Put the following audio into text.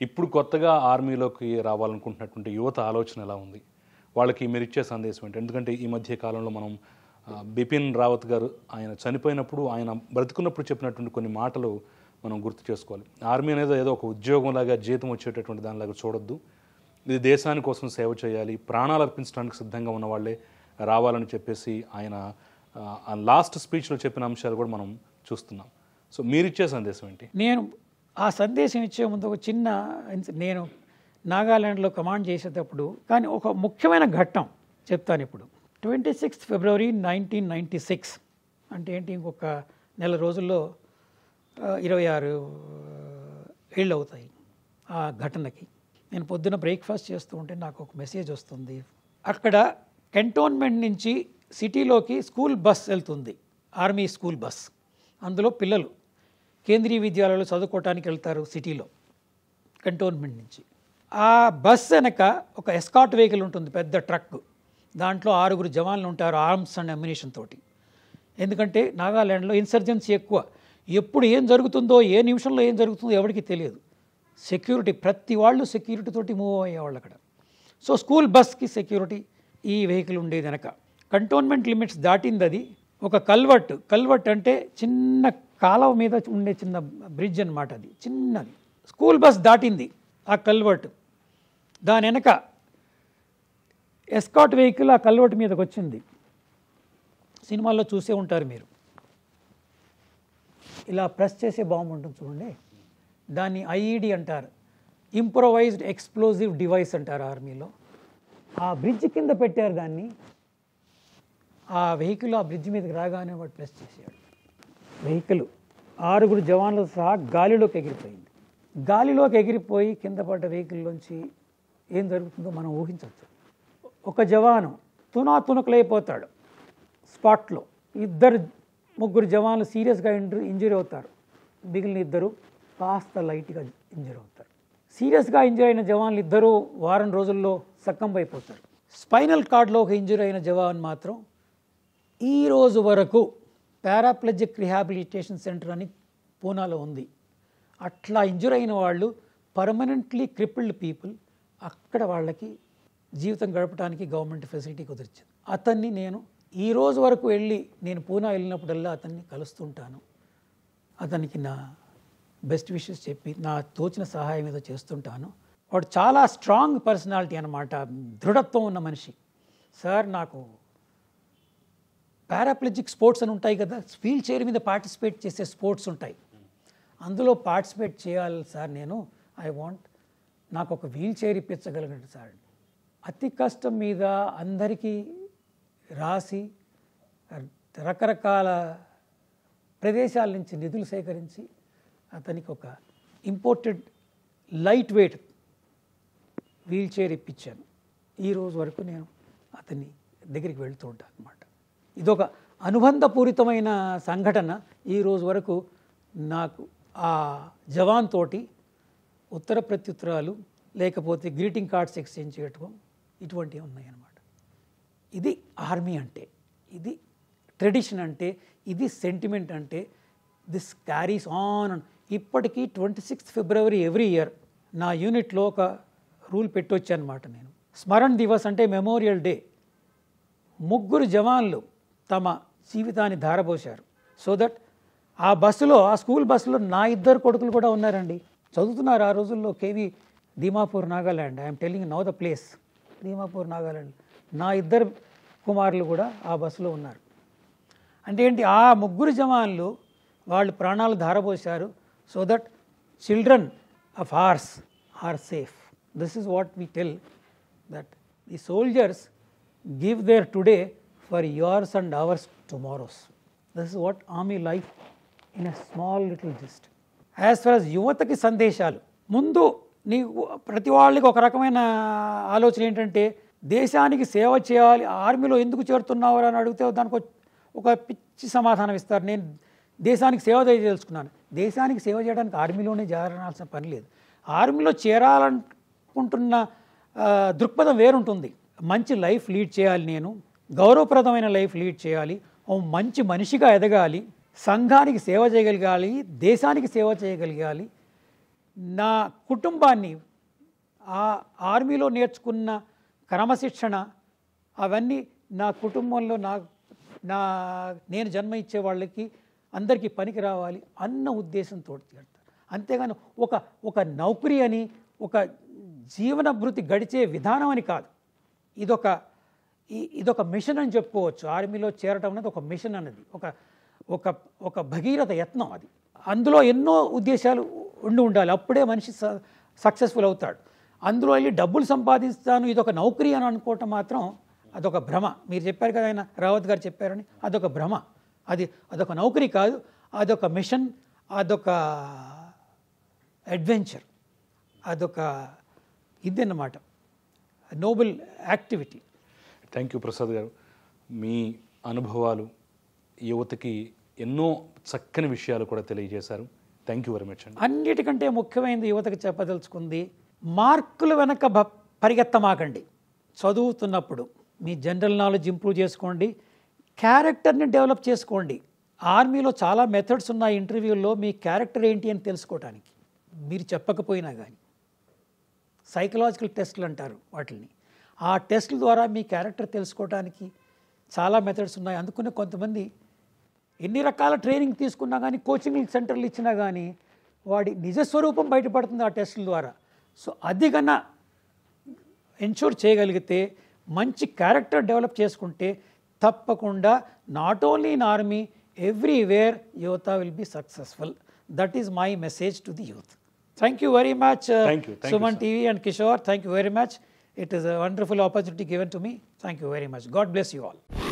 ఇప్పుడు కొత్తగా ఆర్మీలోకి రావాలనుకుంటున్నటువంటి యువత ఆలోచన ఎలా ఉంది వాళ్ళకి మీరు ఇచ్చే సందేశం ఏంటి ఎందుకంటే ఈ మధ్య కాలంలో మనం ఆ, బిపిన్ రావత్ గారు ఆయన చనిపోయినప్పుడు ఆయన బ్రతుకున్నప్పుడు చెప్పినటువంటి కొన్ని మాటలు మనం గుర్తు చేసుకోవాలి ఆర్మీ అనేది ఏదో ఒక ఉద్యోగంలాగా జీతం వచ్చేటటువంటి దానిలాగా చూడొద్దు ఇది దేశాని కోసం సేవ చేయాలి ప్రాణాలు అర్పించడానికి సిద్ధంగా ఉన్న వాళ్ళే రావాలని చెప్పేసి ఆయన ఆ లాస్ట్ స్పీచ్లో చెప్పిన అంశాలు కూడా మనం చూస్తున్నాం సో మీరిచ్చే సందేశం ఏంటి నేను ఆ సందేశం ఇచ్చే ముందు ఒక చిన్న ఇన్సి- నేను నాగాలాండ్లో కమాండ్ చేసేటప్పుడు కానీ ఒక ముఖ్యమైన ఘట్టం చెప్తాను ఇప్పుడు twenty sixth February nineteen ninety six అంటే ఏంటి ఇంకొక నెల రోజుల్లో ఆ, ఇరవై ఆరు ఏళ్ళు అవుతాయి ఆ ఘటనకి నేను పొద్దున బ్రేక్ఫాస్ట్ చేస్తూ ఉంటే నాకు ఒక మెసేజ్ వస్తుంది అక్కడ కంటోన్మెంట్ నుంచి సిటీలోకి స్కూల్ బస్ వెళ్తుంది ఆర్మీ స్కూల్ బస్ అందులో పిల్లలు కేంద్రీయ విద్యాలయాలు చదువుకోవటానికి వెళ్తారు సిటీలో కంటోన్మెంట్ నుంచి ఆ బస్ వెనక ఒక ఎస్కాట్ వెహికల్ ఉంటుంది పెద్ద ట్రక్ దాంట్లో ఆరుగురు జవాన్లు ఉంటారు ఆర్మ్స్ అండ్ అమ్యునేషన్ తోటి ఎందుకంటే నాగాల్యాండ్లో ఇన్సర్జెన్సీ ఎక్కువ ఎప్పుడు ఏం జరుగుతుందో ఏ నిమిషంలో ఏం జరుగుతుందో ఎవరికి తెలియదు సెక్యూరిటీ ప్రతి వాళ్ళు సెక్యూరిటీ తోటి మూవ్ అయ్యేవాళ్ళు అక్కడ సో స్కూల్ బస్కి సెక్యూరిటీ ఈ వెహికల్ ఉండేది వెనక కంటోన్మెంట్ లిమిట్స్ దాటింది అది ఒక కల్వర్ట్ కల్వర్ట్ అంటే చిన్న కాలువ మీద ఉండే చిన్న బ్రిడ్జ్ అన్నమాట అది చిన్నది స్కూల్ బస్ దాటింది ఆ కల్వర్ట్ దాని వెనక ఎస్కాట్ వెహికల్ ఆ కల్వర్ట్ మీదకి వచ్చింది సినిమాల్లో చూసే ఉంటారు మీరు ఇలా ప్రెస్ చేసే బాంబు ఉంటుంది చూడండి దాన్ని ఐఈడి అంటారు ఇంప్రొవైజ్డ్ ఎక్స్ప్లోజివ్ డివైస్ అంటారు ఆర్మీలో ఆ బ్రిడ్జ్ కింద పెట్టారు దాన్ని ఆ వెహికల్ ఆ బ్రిడ్జ్ మీదకి రాగానే వాడు ప్రెస్ చేశాడు వెహికల్ ఆరుగురు జవాన్లు సహా గాలిలోకి ఎగిరిపోయింది గాలిలోకి ఎగిరిపోయి కింద పడ్డ వెహికల్లోంచి ఏం జరుగుతుందో మనం ఊహించవచ్చు ఒక జవాను తునా తునకలైపోతాడు స్పాట్లో ఇద్దరు ముగ్గురు జవాన్లు సీరియస్గా ఇంజరీ ఇంజరీ అవుతారు మిగిలిన ఇద్దరు కాస్త లైట్గా ఇంజరీ అవుతారు సీరియస్గా ఇంజరీ అయిన జవాన్లు ఇద్దరు వారం రోజుల్లో సక్కంబ్ అయిపోతారు స్పైనల్ కార్డ్లో ఒక ఇంజరీ అయిన జవాన్ మాత్రం ఈ రోజు వరకు పారాప్లజిక్ రిహాబిలిటేషన్ సెంటర్ అని పూనాలో ఉంది అట్లా ఇంజూర్ అయిన వాళ్ళు పర్మనెంట్లీ క్రిపిల్డ్ పీపుల్ అక్కడ వాళ్ళకి జీవితం గడపడానికి గవర్నమెంట్ ఫెసిలిటీ కుదిర్చింది అతన్ని నేను ఈ రోజు వరకు వెళ్ళి నేను పూనా వెళ్ళినప్పుడల్లా అతన్ని కలుస్తుంటాను అతనికి నా బెస్ట్ విషెస్ చెప్పి నా తోచిన సహాయం ఏదో చేస్తుంటాను వాడు చాలా స్ట్రాంగ్ పర్సనాలిటీ అనమాట దృఢత్వం ఉన్న మనిషి సార్ నాకు పారాప్లజిక్ స్పోర్ట్స్ అని ఉంటాయి కదా వీల్ చైర్ మీద పార్టిసిపేట్ చేసే స్పోర్ట్స్ ఉంటాయి అందులో పార్టిసిపేట్ చేయాలి సార్ నేను ఐ వాంట్ నాకు ఒక వీల్ చైర్ ఇప్పించగలగండి సార్ అతి కష్టం మీద అందరికీ రాసి రకరకాల ప్రదేశాల నుంచి నిధులు సేకరించి అతనికి ఒక imported light weight wheel chair ఇప్పించాను ఈ రోజు వరకు నేను అతని దగ్గరికి వెళ్తూ ఉంటాను అనమాట ఇదొక అనుబంధపూరితమైన సంఘటన ఈ రోజు వరకు నాకు ఆ జవాన్ తోటి ఉత్తర ప్రత్యుత్తరాలు లేకపోతే గ్రీటింగ్ కార్డ్స్ ఎక్స్చేంజ్ చేయటం ఇటువంటివి ఉన్నాయన్నమాట ఇది ఆర్మీ అంటే ఇది ట్రెడిషన్ అంటే ఇది సెంటిమెంట్ అంటే దిస్ క్యారీస్ ఆన్ ఇప్పటికీ twenty sixth February every year నా యూనిట్లో ఒక రూల్ పెట్టొచ్చనమాట నేను స్మరణ్ దివస్ అంటే మెమోరియల్ డే ముగ్గురు జవాన్లు తమ జీవితాన్ని ధారపోశారు సో దట్ ఆ బస్సులో ఆ స్కూల్ బస్సులో నా ఇద్దరు కొడుకులు కూడా ఉన్నారండి చదువుతున్నారు ఆ రోజుల్లో KV Dimapur Nagaland I'm telling now the place Dimapur Nagaland నా ఇద్దరు కుమారులు కూడా ఆ బస్సులో ఉన్నారు అంటే ఏంటి ఆ ముగ్గురు జవాన్లు వాళ్ళు ప్రాణాలు ధారపోశారు so that children of ours are safe this is what we tell that the soldiers give their today for yours and ours tomorrows this is what army life in a small little gist as for us యువతకి సందేశాలు ముందు నీకు ప్రతి వాళ్ళకి ఒక రకమైన ఆలోచన ఏంటంటే దేశానికి సేవ చేయాలి ఆర్మీలో ఎందుకు చేరుతున్నావు అని అడిగితే దానికి ఒక- ఒక పిచ్చి సమాధానం ఇస్తారు నేను దేశానికి సేవ చేయదలుచుకున్నాను దేశానికి సేవ చేయడానికి ఆర్మీలోనే చేరాల్సిన పని లేదు ఆర్మీలో చేరాలనుకుంటున్న ఆ, దృక్పథం వేరుంటుంది మంచి లైఫ్ లీడ్ చేయాలి నేను గౌరవప్రదమైన లైఫ్ లీడ్ చేయాలి ఓ మంచి మనిషిగా ఎదగాలి సంఘానికి సేవ చేయగలగాలి దేశానికి సేవ చేయగలగాలి నా కుటుంబాన్ని ఆ ఆర్మీలో నేర్చుకున్న క్రమశిక్షణ అవన్నీ నా కుటుంబంలో నా నా నేను జన్మ ఇచ్చే వాళ్ళకి అందరికీ పనికి రావాలి అన్న ఉద్దేశంతో చేస్తారు అంతేగాని ఒక ఒక నౌకరీ అని ఒక జీవన భృతి గడిచే విధానం అని కాదు ఇదొక ఈ- ఇదొక మిషన్ అని చెప్పుకోవచ్చు ఆర్మీలో చేరటం అనేది ఒక మిషన్ అన్నది ఒక ఒక ఒక భగీరథ యత్నం అది అందులో ఎన్నో ఉద్దేశాలు ఉండి ఉండాలి అప్పుడే మనిషి సక్సెస్ఫుల్ అవుతాడు అందులో వెళ్ళి డబ్బులు సంపాదిస్తాను ఇదొక నౌకరీ అని అనుకోవటం మాత్రం అదొక భ్రమ మీరు చెప్పారు కదా ఆయన రావత్ గారు చెప్పారని అదొక భ్రమ అది అదొక నౌకరీ కాదు అదొక మిషన్ అదొక అడ్వెంచర్ అదొక ఇది అన్నమాట noble activity thank you Prasad garu మీ అనుభవాలు యువతకి ఎన్నో చక్కని విషయాలు కూడా తెలియజేశారు థ్యాంక్ యూ వెరీ మచ్ అండి అన్నిటికంటే ముఖ్యమైనది యువతకు చెప్పదలుచుకుంది మార్కుల వెనక భ పరిగెత్తమాకండి చదువుతున్నప్పుడు మీ జనరల్ నాలెడ్జ్ ఇంప్రూవ్ చేసుకోండి క్యారెక్టర్ని డెవలప్ చేసుకోండి ఆర్మీలో చాలా మెథడ్స్ ఉన్నాయి ఇంటర్వ్యూల్లో మీ క్యారెక్టర్ ఏంటి అని తెలుసుకోవటానికి మీరు చెప్పకపోయినా కానీ సైకలాజికల్ టెస్ట్లు అంటారు వాటిని ఆ టెస్ట్ల ద్వారా మీ క్యారెక్టర్ తెలుసుకోవడానికి చాలా మెథడ్స్ ఉన్నాయి అందుకనే కొంతమంది ఎన్ని రకాల ట్రైనింగ్ తీసుకున్నా కానీ కోచింగ్ సెంటర్లు ఇచ్చినా కానీ వాడి నిజస్వరూపం బయటపడుతుంది ఆ టెస్టుల ద్వారా సో అది కన్నా ఎన్షూర్ చేయగలిగితే మంచి క్యారెక్టర్ డెవలప్ చేసుకుంటే తప్పకుండా not only in army everywhere యువత will be successful that is my message to the youth thank you very much Thank you. Thank you, Suman TV and Kishore thank you very much it is a wonderful opportunity given to me thank you very much God bless you all